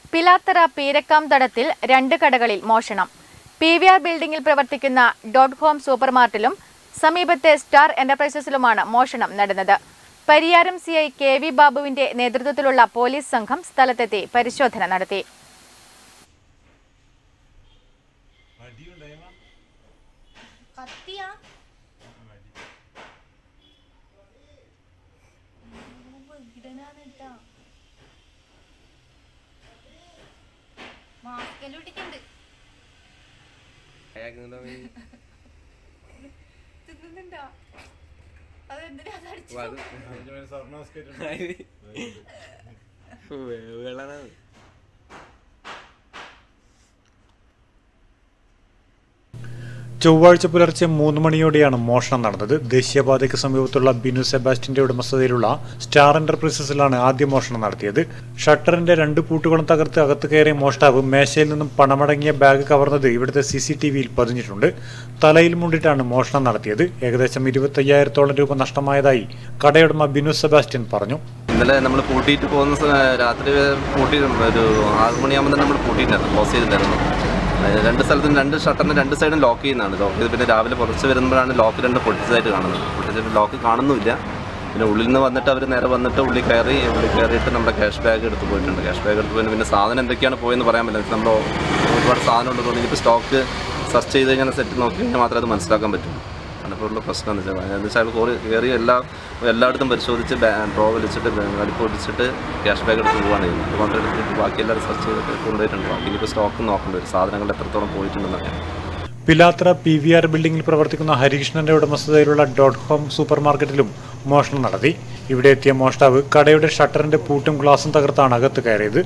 പിലാത്തറ പീരക്കാം തടത്തിൽ രണ്ട് കടകളിൽ മോഷണം പി വി ആർ ബിൽഡിംഗിൽ പ്രവർത്തിക്കുന്ന ഡോട്ട് ഹോം സൂപ്പർമാർട്ടിലും സമീപത്തെ സ്റ്റാർ എന്റർപ്രൈസസിലുമാണ് മോഷണം നടന്നത് Pariyaram C I K V ബാബുവിന്റെ നേതൃത്വത്തിലുള്ള പോലീസ് സംഘം സ്ഥലത്തെത്തി പരിശോധന നടത്തി കത്തിയാ ഇടനാന്നിട്ടാ മാസ്കെല്ലാം ഇട്ടിട്ടുണ്ട് തിന്നുന്നുണ്ടോ അതെന്തിനാ അതടിച്ചു ചൊവ്വാഴ്ച പുലർച്ചെ മൂന്ന് മണിയോടെയാണ് മോഷണം നടന്നത് ദേശീയപാതയ്ക്ക് സമീപത്തുള്ള ബിനു സെബാസ്റ്റിന്റെ ഉടമസ്ഥതയിലുള്ള സ്റ്റാർ എന്റർപ്രൈസസിലാണ് ആദ്യ മോഷണം നടത്തിയത് ഷട്ടറിന്റെ രണ്ട് പൂട്ടുകളും തകർത്ത് അകത്ത് കയറിയ മോഷ്ടാവ് മേശയിൽ നിന്നും പണമടങ്ങിയ ബാഗ് കവർന്നത് ഇവിടുത്തെ സി സി ടി വിയിൽ പതിഞ്ഞിട്ടുണ്ട് തലയിൽ മുണ്ടിട്ടാണ് മോഷണം നടത്തിയത് ഏകദേശം ഇരുപത്തയ്യായിരത്തോളം രൂപ നഷ്ടമായതായി കടയുടമ ബിനു സെബാസ്റ്റ്യൻ പറഞ്ഞു ഇന്നലെ നമ്മൾ പൂട്ടിയിട്ട് പോകുന്ന സ- രാത്രി പൂട്ടി ഒരു ആറ് മണിയാകുമ്പോൾ തന്നെ നമ്മൾ പൂട്ടിയിട്ടുണ്ടായിരുന്നു ക്ലോസ് ചെയ്തിട്ടുണ്ടായിരുന്നു അത് രണ്ട് സ്ഥലത്തും രണ്ട് ഷട്ടറിന് രണ്ട് സൈഡും ലോക്ക് ചെയ്യുന്നതാണ് ലോക്ക് ചെയ്ത് പിന്നെ രാവിലെ പുറത്ത് വരുമ്പോഴാണ് ലോക്ക് രണ്ട് പൊട്ടിച്ചതായിട്ട് കാണുന്നത് പൊട്ടിച്ചിട്ട് ലോക്ക് കാണുന്നുമില്ല പിന്നെ ഉള്ളിൽ നിന്ന് വന്നിട്ട് അവർ നേരെ വന്നിട്ട് ഉള്ളിൽ കയറി ഉള്ളിൽ കയറിയിട്ട് നമ്മുടെ ക്യാഷ് ബാഗ് എടുത്ത് പോയിട്ടുണ്ട് ക്യാഷ് ബാഗ് എടുത്ത് പോയിട്ട് പിന്നെ സാധനം എന്തൊക്കെയാണ് പോയെന്ന് പറയാൻ പറ്റില്ല നമ്മൾ ഒരുപാട് സാധനം ഉള്ളതുകൊണ്ട് ഇനിയിപ്പോൾ സ്റ്റോക്ക് സെർച്ച് ചെയ്ത് കഴിഞ്ഞാൽ സെറ്റ് നോക്കി കഴിഞ്ഞാൽ മാത്രമേ അത് മനസ്സിലാക്കാൻ പറ്റുള്ളൂ അതിനെപ്പോഴുള്ള പ്രശ്നം എന്ന് വെച്ചാൽ എന്ന് വെച്ചാൽ കോറി കയറി എല്ലാ എല്ലായിടത്തും പരിശോധിച്ച് ഡ്രോ വലിച്ചിട്ട് വലിപ്പ് ഒടിച്ചിട്ട് ക്യാഷ് ബാഗ് എടുത്ത് പോവുകയാണ് ചെയ്യുന്നത് അത് മാത്രം എടുത്തിട്ട് ബാക്കി എല്ലാവരും സെർച്ച് ചെയ്തിട്ട് കൊണ്ടുപോയിട്ടുണ്ട് ബാക്കി ഇനിയിപ്പോൾ സ്റ്റോക്ക് നോക്കേണ്ടി വരും സാധനങ്ങൾ എത്രത്തോളം പോയിട്ടുണ്ടെന്നൊക്കെ പിലാത്ര പി വി ആർ ബിൽഡിംഗിൽ പ്രവർത്തിക്കുന്ന ഹരികൃഷ്ണന്റെ ഉടമസ്ഥതയിലുള്ള ഡോട്ട് ഹോം സൂപ്പർ മാർക്കറ്റിലും മോഷണം നടത്തി ഇവിടെ എത്തിയ മോഷ്ടാവ് കടയുടെ ഷട്ടറിന്റെ പൂട്ടും ഗ്ലാസും തകർത്താണ് അകത്ത് കയറിയത്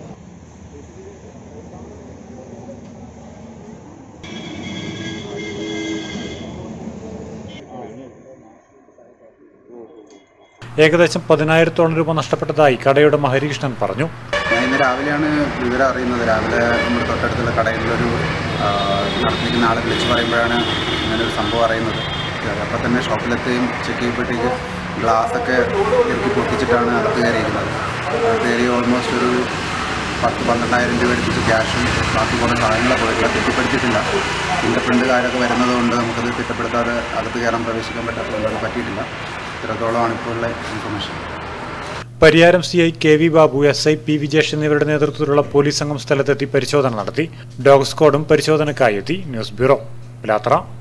ഏകദേശം പതിനായിരത്തോളം രൂപ നഷ്ടപ്പെട്ടതായി കടയുടമ ഹരികൃഷ്ണൻ പറഞ്ഞു ഞാൻ ഇന്ന് രാവിലെയാണ് വിവരം അറിയുന്നത് രാവിലെ നമ്മുടെ തൊട്ടടുത്തുള്ള കടയിലൊരു ആ, നടത്തിയിരിക്കുന്ന ആളെ വിളിച്ച് പറയുമ്പോഴാണ് ഇങ്ങനൊരു സംഭവം അറിയുന്നത് അപ്പോൾ തന്നെ ഷോപ്പിലെത്തുകയും ചെക്ക് ചെയ്യുമ്പോഴത്തേക്ക് ഗ്ലാസ്സൊക്കെ ഇറക്കി പൊട്ടിച്ചിട്ടാണ് അകത്ത് കയറിയിരിക്കുന്നത് അകത്ത് കയറി ഓൾമോസ്റ്റ് ഒരു പത്ത് പന്ത്രണ്ടായിരം രൂപ എടുത്തിട്ട് ക്യാഷും ബാക്കി കുറേ സാധനങ്ങളൊക്കെ പോയിട്ടില്ല തിട്ടപ്പെടുത്തിയിട്ടില്ല ഫിംഗർ പ്രിൻ്റ് കാര്യമൊക്കെ വരുന്നത് കൊണ്ട് നമുക്കത് തിട്ടപ്പെടുത്താതെ അകത്ത് കയറാൻ പ്രവേശിക്കാൻ പറ്റാത്തതുകൊണ്ട് അത് പറ്റിയിട്ടില്ല ഇത്രത്തോളമാണ് ഇപ്പോൾ ഉള്ള information Pariyaram C I K V Babu S I P Vijesh എന്നിവരുടെ നേതൃത്വത്തിലുള്ള പോലീസ് സംഘം സ്ഥലത്തെത്തി പരിശോധന നടത്തി ഡോഗ് സ്ക്വാഡും പരിശോധനയ്ക്കായി എത്തി ന്യൂസ് ബ്യൂറോ പിലാത്ര